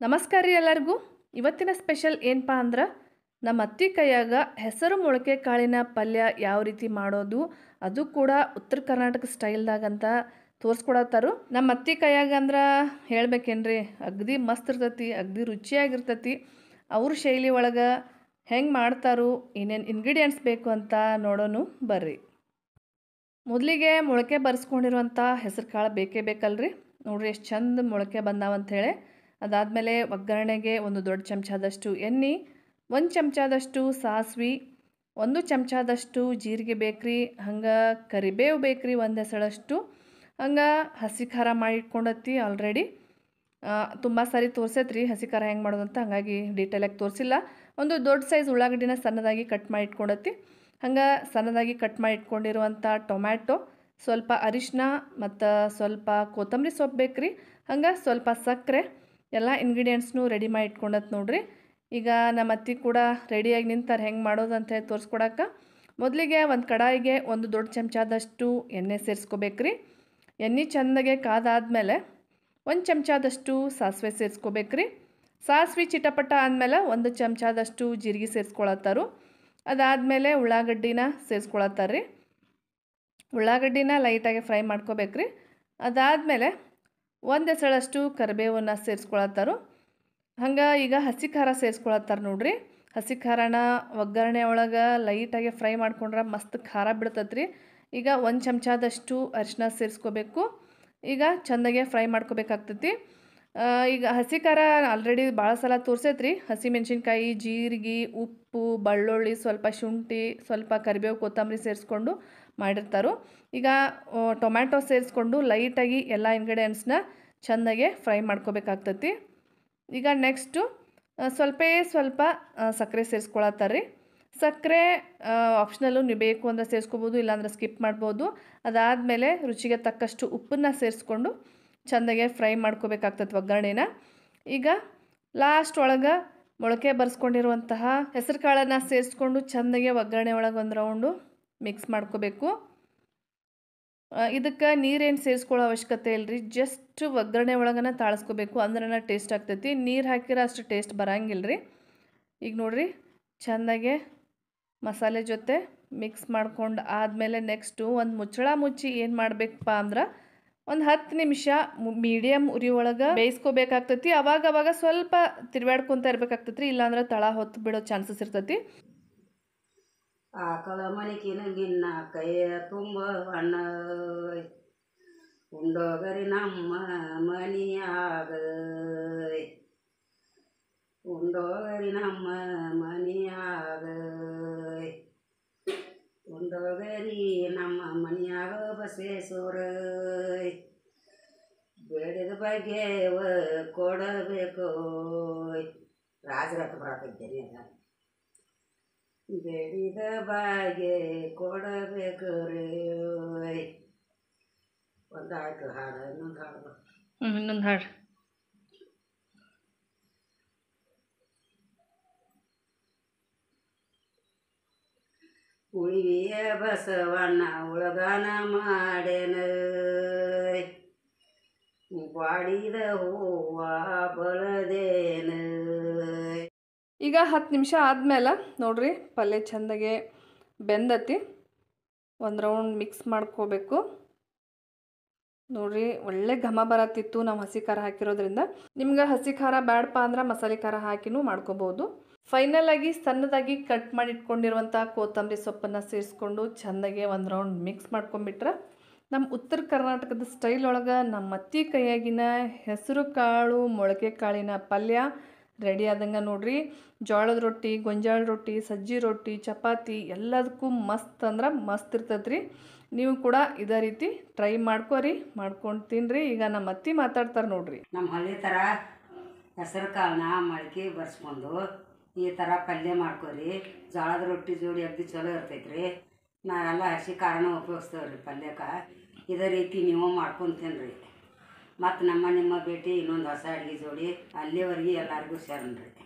ನಮಸ್ಕಾರ ರೀ ಎಲ್ಲರಿಗೂ ಇವತ್ತಿನ ಸ್ಪೆಷಲ್ ಏನಪ್ಪ ಅಂದ್ರೆ ನಮ್ಮ ಅತ್ತಿ ಕೈಯಾಗ ಹೆಸರು ಮೊಳಕೆ ಕಾಳಿನ ಪಲ್ಯ ಯಾವ ರೀತಿ ಮಾಡೋದು ಅದು ಕೂಡ ಉತ್ತರ ಕರ್ನಾಟಕ ಸ್ಟೈಲ್ದಾಗಂತ ತೋರಿಸ್ಕೊಡತ್ತಾರು ನಮ್ಮ ಅತ್ತಿ ಕೈಯಾಗ ಅಂದ್ರೆ ಹೇಳ್ಬೇಕೇನ್ರಿ ಅಗದಿ ಮಸ್ತ್ ಇರ್ತೈತಿ ಅಗದಿ ರುಚಿಯಾಗಿರ್ತೈತಿ ಅವ್ರ ಶೈಲಿ ಒಳಗೆ ಹೆಂಗೆ ಮಾಡ್ತಾರೋ ಏನೇನು ಇಂಗ್ರೀಡಿಯೆಂಟ್ಸ್ ಬೇಕು ಅಂತ ನೋಡೋನು ಬರ್ರಿ ಮೊದಲಿಗೆ ಮೊಳಕೆ ಬರ್ಸ್ಕೊಂಡಿರುವಂಥ ಹೆಸರು ಕಾಳು ಬೇಕೇ ಬೇಕಲ್ರಿ ನೋಡ್ರಿ ಎಷ್ಟು ಚಂದ ಮೊಳಕೆ ಬಂದಾವಂಥೇಳಿ ಅದಾದಮೇಲೆ ಒಗ್ಗರಣೆಗೆ ಒಂದು ದೊಡ್ಡ ಚಮಚದಷ್ಟು ಎಣ್ಣೆ ಒಂದು ಚಮಚದಷ್ಟು ಸಾಸ್ವಿ ಒಂದು ಚಮಚದಷ್ಟು ಜೀರಿಗೆ ಬೇಕ್ರಿ ಹಂಗೆ ಕರಿಬೇವು ಬೇಕ್ರಿ ಒಂದು ಹೆಸಳಷ್ಟು ಹಂಗೆ ಹಸಿ ಖಾರ ಮಾಡಿಟ್ಕೊಂಡತ್ತಿ ಆಲ್ರೆಡಿ ತುಂಬ ಸಾರಿ ತೋರ್ಸೈತ್ರಿ ಹಸಿ ಖಾರ ಹೆಂಗೆ ಮಾಡೋದು ಅಂತ ಹಾಗಾಗಿ ಡೀಟೇಲಾಗಿ ತೋರಿಸಿಲ್ಲ ಒಂದು ದೊಡ್ಡ ಸೈಜ್ ಉಳ್ಳಾಗಡ್ಡಿನ ಸಣ್ಣದಾಗಿ ಕಟ್ ಮಾಡಿ ಇಟ್ಕೊಂಡತ್ತಿ ಹಂಗೆ ಸಣ್ಣದಾಗಿ ಕಟ್ ಮಾಡಿ ಇಟ್ಕೊಂಡಿರುವಂಥ ಟೊಮ್ಯಾಟೊ ಸ್ವಲ್ಪ ಅರಿಶಿನ ಮತ್ತು ಸ್ವಲ್ಪ ಕೊತ್ತಂಬರಿ ಸೊಪ್ಪು ಬೇಕ್ರಿ ಹಂಗೆ ಸ್ವಲ್ಪ ಸಕ್ಕರೆ ಎಲ್ಲ ಇಂಗ್ರೀಡಿಯೆಂಟ್ಸ್ನು ರೆಡಿ ಮಾಡಿ ಇಟ್ಕೊಂಡತ್ ನೋಡ್ರಿ ಈಗ ನಮ್ಮ ಅತ್ತಿ ಕೂಡ ರೆಡಿಯಾಗಿ ನಿಂತಾರೆ ಹೆಂಗೆ ಮಾಡೋದು ಅಂತ ಹೇಳಿ ತೋರಿಸ್ಕೊಡಕ್ಕೆ ಮೊದಲಿಗೆ ಒಂದು ಕಡಾಯಿಗೆ ಒಂದು ದೊಡ್ಡ ಚಮಚದಷ್ಟು ಎಣ್ಣೆ ಸೇರಿಸ್ಕೋಬೇಕ್ರಿ ಎಣ್ಣೆ ಚೆಂದಾಗೆ ಕಾದಾದ್ಮೇಲೆ ಒಂದು ಚಮಚದಷ್ಟು ಸಾಸಿವೆ ಸೇರಿಸ್ಕೋಬೇಕ್ರಿ ಸಾಸಿವೆ ಚಿಟಪಟ ಆದಮೇಲೆ ಒಂದು ಚಮಚದಷ್ಟು ಜೀರಿಗೆ ಸೇರಿಸ್ಕೊಳತ್ತಾರು ಅದಾದಮೇಲೆ ಉಳ್ಳಾಗಡ್ಡಿನ ಸೇರಿಸ್ಕೊಳತ್ತಾರ್ರಿ ಉಳ್ಳಾಗಡ್ಡಿನ ಲೈಟಾಗಿ ಫ್ರೈ ಮಾಡ್ಕೋಬೇಕ್ರಿ ಅದಾದಮೇಲೆ ಒಂದು ಎಸಳಷ್ಟು ಕರಿಬೇವನ್ನ ಸೇರಿಸ್ಕೊಳತ್ತಾರು ಹಂಗೆ ಈಗ ಹಸಿ ಖಾರ ಸೇರಿಸ್ಕೊಳತ್ತಾರೆ ನೋಡ್ರಿ ಹಸಿ ಖಾರನ ಒಗ್ಗರಣೆ ಒಳಗೆ ಲೈಟಾಗಿ ಫ್ರೈ ಮಾಡ್ಕೊಂಡ್ರೆ ಮಸ್ತ್ ಖಾರ ಬಿಡ್ತತ್ರಿ ಈಗ ಒಂದು ಚಮಚದಷ್ಟು ಅರಿಶಿನ ಸೇರಿಸ್ಕೋಬೇಕು ಈಗ ಚೆಂದಾಗೆ ಫ್ರೈ ಮಾಡ್ಕೋಬೇಕಾಗ್ತೈತಿ ಈಗ ಹಸಿ ಖಾರ ಆಲ್ರೆಡಿ ಭಾಳ ಸಲ ತೋರ್ಸೈತ್ರಿ ಹಸಿ ಮೆಣಸಿನ್ಕಾಯಿ ಜೀರಿಗೆ ಉಪ್ಪು ಬೆಳ್ಳುಳ್ಳಿ ಸ್ವಲ್ಪ ಶುಂಠಿ ಸ್ವಲ್ಪ ಕರಿಬೇವು ಕೊತ್ತಂಬರಿ ಸೇರಿಸ್ಕೊಂಡು ಮಾಡಿರ್ತಾರೋ ಈಗ ಟೊಮ್ಯಾಟೊ ಸೇರಿಸ್ಕೊಂಡು ಲೈಟಾಗಿ ಎಲ್ಲ ಇಂಗ್ರೀಡಿಯೆಂಟ್ಸ್ನ ಚೆಂದಾಗೆ ಫ್ರೈ ಮಾಡ್ಕೋಬೇಕಾಗ್ತೈತಿ ಈಗ ನೆಕ್ಸ್ಟು ಸ್ವಲ್ಪೇ ಸ್ವಲ್ಪ ಸಕ್ಕರೆ ಸೇರಿಸ್ಕೊಳತ್ತಾರೆ ರೀ ಸಕ್ಕರೆ ಆಪ್ಷನಲ್ಲು ನೀವು ಬೇಕು ಅಂದರೆ ಸೇರಿಸ್ಕೋಬೋದು ಇಲ್ಲಾಂದ್ರೆ ಸ್ಕಿಪ್ ಮಾಡ್ಬೋದು ಅದಾದಮೇಲೆ ರುಚಿಗೆ ತಕ್ಕಷ್ಟು ಉಪ್ಪನ್ನು ಸೇರಿಸ್ಕೊಂಡು ಚೆಂದಾಗೆ ಫ್ರೈ ಮಾಡ್ಕೋಬೇಕಾಗ್ತದೆ ಒಗ್ಗರಣೆನ ಈಗ ಲಾಸ್ಟ್ ಒಳಗೆ ಮೊಳಕೆ ಬರ್ಸ್ಕೊಂಡಿರುವಂತಹ ಹೆಸರು ಕಾಳನ್ನು ಸೇರಿಸ್ಕೊಂಡು ಚೆಂದಾಗೆ ಒಗ್ಗರಣೆ ಒಳಗೆ ಒಂದು ರೌಂಡು ಮಿಕ್ಸ್ ಮಾಡ್ಕೋಬೇಕು ಇದಕ್ಕೆ ನೀರೇನು ಸೇರಿಸ್ಕೊಳ್ಳೋ ಅವಶ್ಯಕತೆ ಇಲ್ಲರಿ ಜಸ್ಟ್ ಒಗ್ಗರಣೆ ಒಳಗನ ತಾಳಿಸ್ಕೋಬೇಕು ಅಂದ್ರೆ ಟೇಸ್ಟ್ ಆಗ್ತೈತಿ ನೀರು ಹಾಕಿರೋ ಅಷ್ಟು ಟೇಸ್ಟ್ ಬರಂಗಿಲ್ಲ ರೀ ಈಗ ನೋಡಿರಿ ಚೆಂದಾಗೆ ಮಸಾಲೆ ಜೊತೆ ಮಿಕ್ಸ್ ಮಾಡ್ಕೊಂಡು ಆದಮೇಲೆ ನೆಕ್ಸ್ಟು ಒಂದು ಮುಚ್ಚಳ ಮುಚ್ಚಿ ಏನು ಮಾಡಬೇಕಪ್ಪ ಅಂದ್ರೆ ಒಂದು ಹತ್ತು ನಿಮಿಷ ಮೀಡಿಯಮ್ ಉರಿ ಒಳಗೆ ಬೇಯಿಸ್ಕೋಬೇಕಾಗ್ತೈತಿ ಅವಾಗ ಅವಾಗ ಸ್ವಲ್ಪ ತಿರ್ವಾಡ್ಕೊತ ಇರ್ಬೇಕಾಗ್ತೈತಿ ರೀ ಇಲ್ಲಾಂದ್ರೆ ತಳ ಹೊತ್ತು ಬಿಡೋ ಚಾನ್ಸಸ್ ಇರ್ತೈತಿ ಆಕಳ ಮಣಿಕಿನ ಗಿನ್ನ ಕೈಯ ತುಂಬ ಬಣ್ಣ ಉಂಡೋಗರಿ ನಮ್ಮ ಮನಿಯಾಗ ಉಂಡೋಗರಿ ನಮ್ಮ ಮನಿಯಾಗ ಉಂಡೋಗರಿ ನಮ್ಮ ಮನಿಯಾಗ ಬಸವೇಶ್ವರ ಬೇಡಿದ ಬಗ್ಗೆ ಕೊಡಬೇಕು ರಾಜರಥ ಬರಕೈತೇನೆ ಅದ ಬೇಡಿದ ಬಾಗೆ ಕೊಡಬೇಕು ರೀ ಒಂದಾಯ್ತು ಹಾಡು ಇನ್ನೊಂದು ಹಾಡು ಹ್ಞೂ ಇನ್ನೊಂದು ಹಾಡು ಉಳಿವಿಯ ಬಸವಣ್ಣ ಉಳಗಾನ ಮಾಡೇನ ಬಾಡಿದ ಹೂವ ಬಳದೇನ ಈಗ ಹತ್ತು ನಿಮಿಷ ಆದಮೇಲೆ ನೋಡ್ರಿ ಪಲ್ಯ ಚೆಂದಾಗೆ ಬೆಂದತಿ ಒಂದು ರೌಂಡ್ ಮಿಕ್ಸ್ ಮಾಡ್ಕೋಬೇಕು ನೋಡ್ರಿ ಒಳ್ಳೆ ಘಮ ಬರತ್ತಿತ್ತು ನಾವು ಹಸಿ ಖಾರ ಹಾಕಿರೋದ್ರಿಂದ ನಿಮ್ಗೆ ಹಸಿ ಖಾರ ಬ್ಯಾಡಪ್ಪ ಅಂದ್ರೆ ಮಸಾಲೆ ಖಾರ ಹಾಕಿನೂ ಮಾಡ್ಕೋಬೋದು ಫೈನಲ್ ಆಗಿ ಸಣ್ಣದಾಗಿ ಕಟ್ ಮಾಡಿ ಇಟ್ಕೊಂಡಿರುವಂಥ ಕೊತ್ತಂಬರಿ ಸೊಪ್ಪನ್ನು ಸೇರಿಸ್ಕೊಂಡು ಚೆಂದಾಗೆ ಒಂದು ರೌಂಡ್ ಮಿಕ್ಸ್ ಮಾಡ್ಕೊಂಬಿಟ್ರೆ ನಮ್ಮ ಉತ್ತರ ಕರ್ನಾಟಕದ ಸ್ಟೈಲ್ ಒಳಗೆ ನಮ್ಮ ಅತ್ತಿ ಕೈಯಾಗಿನ ಹೆಸರು ಕಾಳು ಮೊಳಕೆ ಕಾಳಿನ ಪಲ್ಯ ರೆಡಿ ಆದಂಗೆ ನೋಡ್ರಿ ಜೋಳದ ರೊಟ್ಟಿ ಗೊಂಜಾಳ ರೊಟ್ಟಿ ಸಜ್ಜಿ ರೊಟ್ಟಿ ಚಪಾತಿ ಎಲ್ಲದಕ್ಕೂ ಮಸ್ತ್ ಅಂದ್ರೆ ಮಸ್ತ್ ಇರ್ತೈತೆ ರೀ ನೀವು ಕೂಡ ಇದೇ ರೀತಿ ಟ್ರೈ ಮಾಡ್ಕೋರಿ ಮಾಡ್ಕೊಂಡು ತಿನ್ನಿರಿ ಈಗ ನಮ್ಮ ಅತ್ತಿ ಮಾತಾಡ್ತಾರೆ ನೋಡ್ರಿ ನಮ್ಮ ಹಳ್ಳಿ ಥರ ಹೆಸರು ಕಾಳನ್ನ ಮೊಳಕೆ ಬರ್ಸ್ಕೊಂಡು ಈ ಥರ ಪಲ್ಯ ಮಾಡ್ಕೊರಿ ಜೋಳದ ರೊಟ್ಟಿ ಜೋಡಿ ಅಗ್ದಿ ಚಲೋ ಇರ್ತೈತ್ರಿ ನಾವೆಲ್ಲ ಹಸಿ ಖಾರನ ಉಪಯೋಗಿಸ್ತೇವೆ ರೀ ಪಲ್ಯಕ್ಕೆ ಇದೇ ರೀತಿ ನೀವು ಮಾಡ್ಕೊಂಡು ತಿನ್ನಿರಿ ಮತ್ತು ನಮ್ಮ ನಿಮ್ಮ ಭೇಟಿ ಇನ್ನೊಂದು ಹೊಸ ಅಡುಗೆ ಜೋಡಿ ಅಲ್ಲಿವರೆಗೆ ಎಲ್ಲರಿಗೂ ಶರಣ್ ರೀ